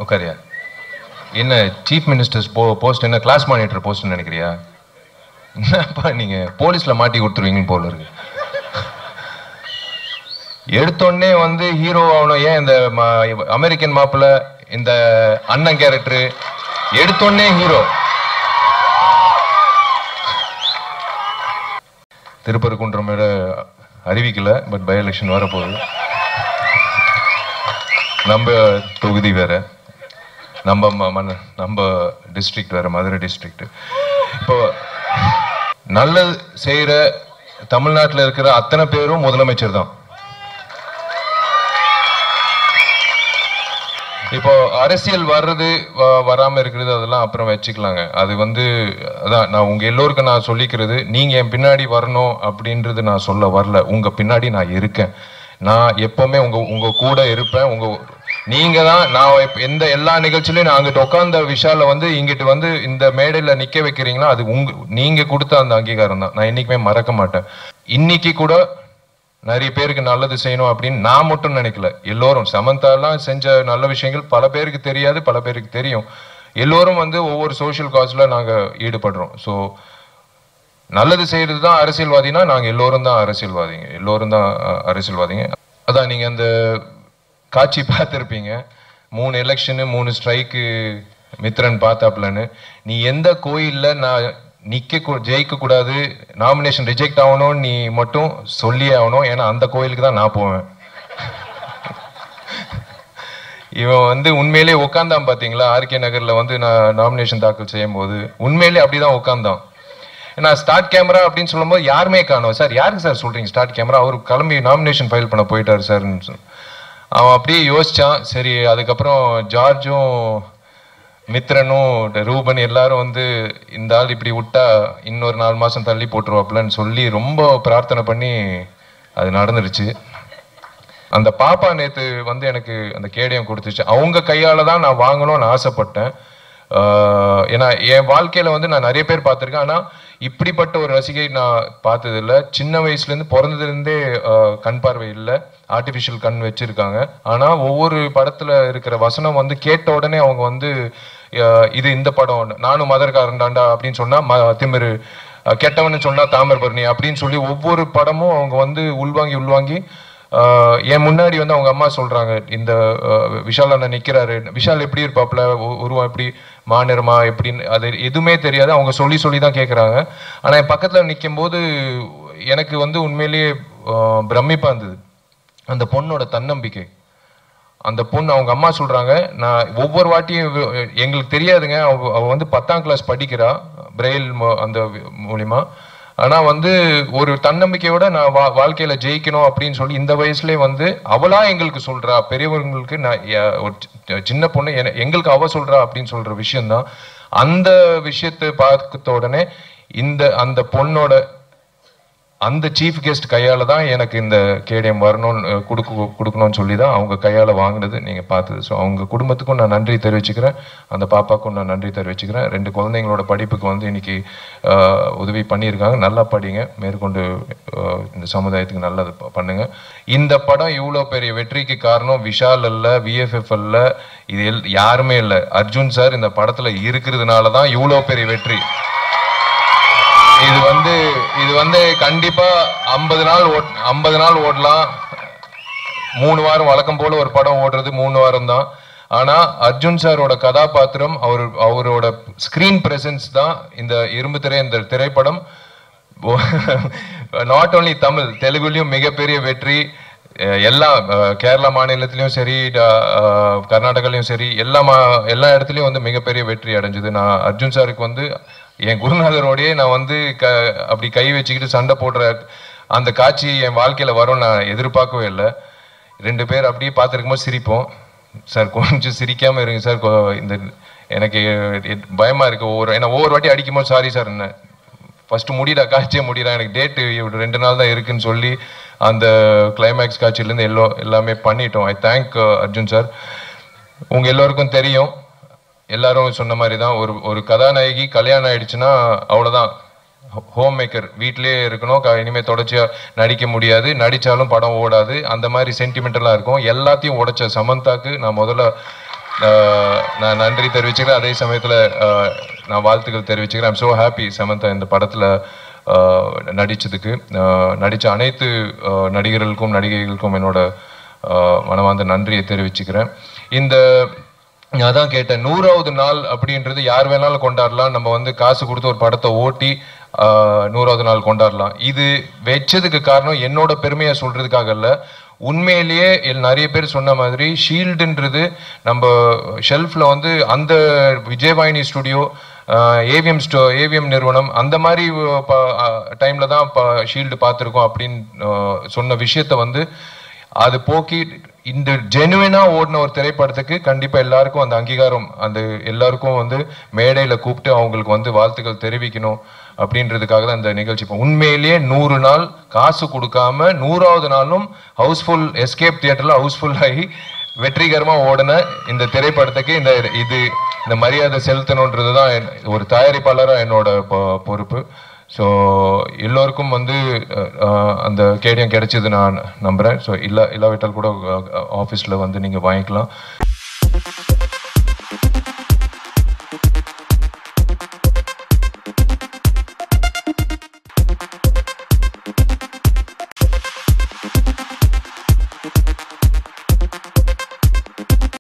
உட்காரியா என்ன chief ministers போ post என்ன கிளாஸ் மானிட்டர் போஸ்ட்னு நினைக்கிறியா என்னப்பா நீங்க போலீஸ்ல மாட்டி கொடுத்துருவீங்கன்னு போல இருக்கு எடுத்தோடனே வந்து ஹீரோ ஆகணும் ஏன் இந்த ம- அமெரிக்கன் மாப்பிள்ள இந்த அண்ணன் கேரக்டர் எடுத்தோடனே ஹீரோ திருப்பரங்குன்றம் மேல அறிவிக்கல பட் பை எலெக்ஷன் வரப்போகுது நம்ம தொகுதி வேற நம்ம ம- மன- நம்ம டிஸ்ட்ரிக்ட் வேற மதுரை டிஸ்ட்ரிக்ட் இப்போ நல்லது செய்யற தமிழ்நாட்டுல இருக்கிற அத்தனை பேரும் முதலமைச்சர் தான் இப்போ அரசியல் வர்றது வ- வராம இருக்கிறது அதெல்லாம் அப்புறம் வச்சுக்கலாங்க அது வந்து அதான் நான் உங்க எல்லோருக்கும் நான் சொல்லிக்கிறது நீங்க என் பின்னாடி வரணும் அப்படின்றது நான் சொல்ல வரல உங்க பின்னாடி நான் இருக்கேன் நான் எப்பவுமே உங்க உங்க கூட இருப்பேன் உங்க நீங்க தான் நான் இப்ப எந்த எல்லா நிகழ்ச்சியிலையும் நான் அங்கிட்டு உட்கார்ந்த விஷால வந்து இங்கிட்டு வந்து இந்த மேடையில நிக்க வைக்கிறீங்கன்னா அது உங்க நீங்க கொடுத்த அந்த அங்கீகாரம் தான் நான் என்னைக்குமே மறக்க மாட்டேன் இன்னைக்கு கூட நிறைய பேருக்கு நல்லது செய்யணும் அப்படின்னு நான் மட்டும் நினைக்கல எல்லோரும் சமந்தாலாம் செஞ்ச நல்ல விஷயங்கள் பல பேருக்கு தெரியாது பல பேருக்கு தெரியும் எல்லோரும் வந்து ஒவ்வொரு சோஷியல் காஸ்ல நாங்க ஈடுபடுறோம் ஸோ நல்லது செய்யறது தான் அரசியல்வாதினா நாங்க எல்லோரும் தான் அரசியல்வாதிங்க எல்லோரும் தான் அஹ், அரசியல்வாதிங்க அதான் நீங்க அந்த காட்சி பார்த்துருப்பீங்க மூணு எலெக்ஷனு மூணு ஸ்ட்ரைக்கு மித்ரன் பார்த்தாப்லன்னு நீ எந்த கோயில்ல நான் நிக்க கூ- ஜெயிக்க கூடாது நாமினேஷன் ரிஜெக்ட் ஆகணும்னு நீ மட்டும் சொல்லியே ஆகணும் ஏன்னா அந்த கோயிலுக்கு தான் நான் போவேன் இவன் வந்து உண்மையிலே உட்காந்தான் பாத்தீங்களா ஆர்கே நகர்ல வந்து நான் நாமினேஷன் தாக்கல் செய்யும் போது உண்மையிலே அப்படிதான் உட்காந்தான் நான் ஸ்டார்ட் கேமரா அப்படின்னு சொல்லும்போது யாருமே காணோம் சார் யாருக்கு சார் சொல்றீங்க ஸ்டார்ட் கேமரா அவர் கிளம்பி நாமினேஷன் ஃபைல் பண்ண போயிட்டாரு சார் அவன் அப்படியே யோசிச்சான் சரி அதுக்கப்புறம் ஜார்ஜும் மித்ரனும் ரூபன் எல்லாரும் வந்து இந்த ஆள் இப்படி விட்டா இன்னொரு நாலு மாசம் தள்ளி போட்டுருவாப்லன்னு சொல்லி ரொம்ப பிரார்த்தனை பண்ணி அது நடந்துருச்சு அந்த பாப்பா நேத்து வந்து எனக்கு அந்த கேடயம் கொடுத்துச்சு அவங்க கையால தான் நான் வாங்கணும்னு ஆசைப்பட்டேன் ஆஹ் ஏன்னா என் வாழ்க்கையில வந்து நான் நிறைய பேர் பார்த்திருக்கேன் ஆனா இப்படிப்பட்ட ஒரு ரசிகை நான் பார்த்தது இல்ல சின்ன வயசுல இருந்து பிறந்ததுல இருந்தே ஆஹ் கண் பார்வை இல்லை ஆர்டிஃபிஷியல் கண் வச்சிருக்காங்க ஆனா ஒவ்வொரு படத்துல இருக்கிற வசனம் வந்து கேட்ட உடனே அவங்க வந்து ஆஹ் இது இந்த படம் நானும் மதர்காரன் தாண்டா அப்படின்னு சொன்னா ம- திமிரு அஹ் கெட்டவன்னு சொன்னா தாமிரபரணி அப்படின்னு சொல்லி ஒவ்வொரு படமும் அவங்க வந்து உள்வாங்கி உள்வாங்கி ஆஹ் என் முன்னாடி வந்து அவங்க அம்மா சொல்றாங்க இந்த ஆஹ் விஷால் அண்ணன் நிக்கிறாரு விஷால் எப்படி இருப்பாப்ல உ- உருவம் எப்படி மாநிறமா எப்படின்னு அது எதுவுமே தெரியாது அவங்க சொல்லி சொல்லி தான் கேட்குறாங்க ஆனா என் பக்கத்துல நிற்கும் போது எனக்கு வந்து உண்மையிலேயே ஆஹ் பிரமிப்பா இருந்தது அந்த பொண்ணோட தன்னம்பிக்கை அந்த பொண்ணு அவங்க அம்மா சொல்றாங்க நான் ஒவ்வொரு வாட்டியும் இவ- எங்களுக்கு தெரியாதுங்க அவ அவ வந்து பத்தாம் கிளாஸ் படிக்கிறா பிரெயில் அந்த மூலியமா ஆனா வந்து ஒரு தன்னம்பிக்கையோட நான் வா- வாழ்க்கையில ஜெயிக்கணும் அப்படின்னு சொல்லி இந்த வயசுலயே வந்து அவளா எங்களுக்கு சொல்றா பெரியவங்களுக்கு நான் எ- ஒரு சி- சின்ன பொண்ணு என- எங்களுக்கு அவ சொல்றா அப்படின்னு சொல்ற விஷயம்தான் அந்த விஷயத்தை பார்த்த உடனே இந்த அந்த பொண்ணோட அந்த சீஃப் கெஸ்ட் கையால தான் எனக்கு இந்த கேடிஎம் வரணும்னு அஹ், கொடுக்க கொடுக்கணும்னு சொல்லி தான் அவங்க கையால வாங்கினது நீங்க பார்த்தது ஸோ அவங்க குடும்பத்துக்கும் நான் நன்றி தெரிவிச்சுக்கிறேன் அந்த பாப்பாக்கும் நான் நன்றி தெரிவிச்சுக்கிறேன் ரெண்டு குழந்தைங்களோட படிப்புக்கு வந்து இன்னைக்கு அஹ், உதவி பண்ணியிருக்காங்க நல்லா படிங்க மேற்கொண்டு அஹ், இந்த சமுதாயத்துக்கு நல்லது ப- பண்ணுங்க இந்த படம் இவ்வளோ பெரிய வெற்றிக்கு காரணம் விஷால் அல்ல விஎஃப்எஃப் அல்ல இது எல் யாருமே இல்லை அர்ஜுன் சார் இந்த படத்துல இருக்கிறதுனால தான் இவ்வளோ பெரிய வெற்றி இது வந்து இது வந்து கண்டிப்பா ஐம்பது நாள் ஓட் ஐம்பது நாள் ஓடலாம் மூணு வாரம் வழக்கம் போல ஒரு படம் ஓடுறது மூணு வாரம் தான் ஆனா அர்ஜுன் சாரோட கதாபாத்திரம் அவர் அவரோட ஸ்கிரீன் பிரசன்ஸ் தான் இந்த இரும்பு திரை இந்த திரைப்படம் நாட் only தமிழ் தெலுங்குலயும் மிகப்பெரிய வெற்றி அஹ் எல்லா அஹ் கேரளா மாநிலத்திலயும் சரி அஹ் கர்நாடகாலையும் சரி எல்லா மா எல்லா இடத்துலயும் வந்து மிகப்பெரிய வெற்றி அடைஞ்சது நான் அர்ஜுன் சாருக்கு வந்து என் குருநாதரோடயே நான் வந்து க அப்படி கை வச்சுக்கிட்டு சண்டை போடுற அந்த காட்சி என் வாழ்க்கையில வரும் நான் எதிர்பார்க்கவே இல்லை ரெண்டு பேர் அப்படியே பார்த்துருக்கும் போது சிரிப்போம் சார் கொஞ்சம் சிரிக்காம இருங்க சார் கொ- இந்த எனக்கு எ- பயமா இருக்கு ஒவ்வொரு ஏன்னா ஒவ்வொரு வாட்டி அடிக்கும் போது சாரி சார் என்ன ஃபர்ஸ்ட் முடிடா காட்சியே முடிடா எனக்கு டேட்டு ரெண்டு நாள் தான் இருக்குன்னு சொல்லி அந்த கிளைமேக்ஸ் காட்சியிலேருந்து எல்லோ எல்லாமே பண்ணிட்டோம் ஐ தேங்க் அர்ஜுன் சார் உங்க எல்லோருக்கும் தெரியும் எல்லாரும் சொன்ன மாதிரி தான் ஒரு ஒரு கதாநாயகி கல்யாணம் ஆயிடுச்சுன்னா அவ்வளோதான் ஹோம் மேக்கர் வீட்டிலேயே இருக்கணும் க- இனிமே தொடர்ச்சியா நடிக்க முடியாது நடிச்சாலும் படம் ஓடாது அந்த மாதிரி சென்டிமெண்டலாக இருக்கும் எல்லாத்தையும் உடைச்ச சமந்தாக்கு நான் முதல்ல ஆஹ் நான் நன்றி தெரிவிச்சுக்கிறேன் அதே சமயத்தில் நான் வாழ்த்துக்கள் தெரிவிச்சுக்கிறேன் ஐம் ஸோ ஹாப்பி சமந்தா இந்த படத்தில் நடித்ததுக்கு நடித்த அனைத்து ஆஹ் நடிகர்களுக்கும் நடிகைகளுக்கும் என்னோட ஆஹ் மனமார்ந்த நன்றியை தெரிவிச்சுக்கிறேன் இந்த நான் தான் கேட்டேன் நூறாவது நாள் அப்படின்றது யார் வேணாலும் கொண்டாடலாம் நம்ம வந்து காசு கொடுத்து ஒரு படத்தை ஓட்டி ஆஹ், நூறாவது நாள் கொண்டாடலாம் இது வச்சதுக்கு காரணம் என்னோட பெருமையை சொல்றதுக்காக இல்ல உண்மையிலேயே எல் நிறைய பேர் சொன்ன மாதிரி ஷீல்டுன்றது நம்ம ஷெல்ஃப்ல வந்து அந்த விஜயவாணி ஸ்டுடியோ ஏவிஎம் ஸ்டோ ஏவிஎம் நிறுவனம் அந்த மாதிரி டைம்ல தான் ஷீல்டு பார்த்துருக்கோம் அப்படின்னு ஆஹ், சொன்ன விஷயத்த வந்து அது போக்கி இந்த ஜெனுவினா ஓடின ஒரு திரைப்படத்துக்கு கண்டிப்பா எல்லாருக்கும் அந்த அங்கீகாரம் அந்த எல்லாருக்கும் வந்து மேடையில கூப்பிட்டு அவங்களுக்கு வந்து வாழ்த்துக்கள் தெரிவிக்கணும் அப்படின்றதுக்காக தான் இந்த நிகழ்ச்சி இப்போ உண்மையிலேயே நூறு நாள் காசு கொடுக்காம நூறாவது நாளும் ஹவுஸ்ஃபுல் எஸ்கேப் தியேட்டர்ல ஹவுஸ்ஃபுல் ஆகி வெற்றிகரமா ஓடின இந்த திரைப்படத்துக்கு இந்த இது இந்த மரியாதை செலுத்தணுன்றது தான் என்- ஒரு தயாரிப்பாளராக என்னோட பொ- பொறுப்பு ஸோ எல்லோருக்கும் வந்து அஹ், அஹ், அந்த கேடியம் கிடைச்சது நான் நம்புகிறேன் ஸோ இல்லா இல்லாவிட்டால் கூட ஆஃபீஸில் வந்து நீங்கள் வாங்கிக்கலாம்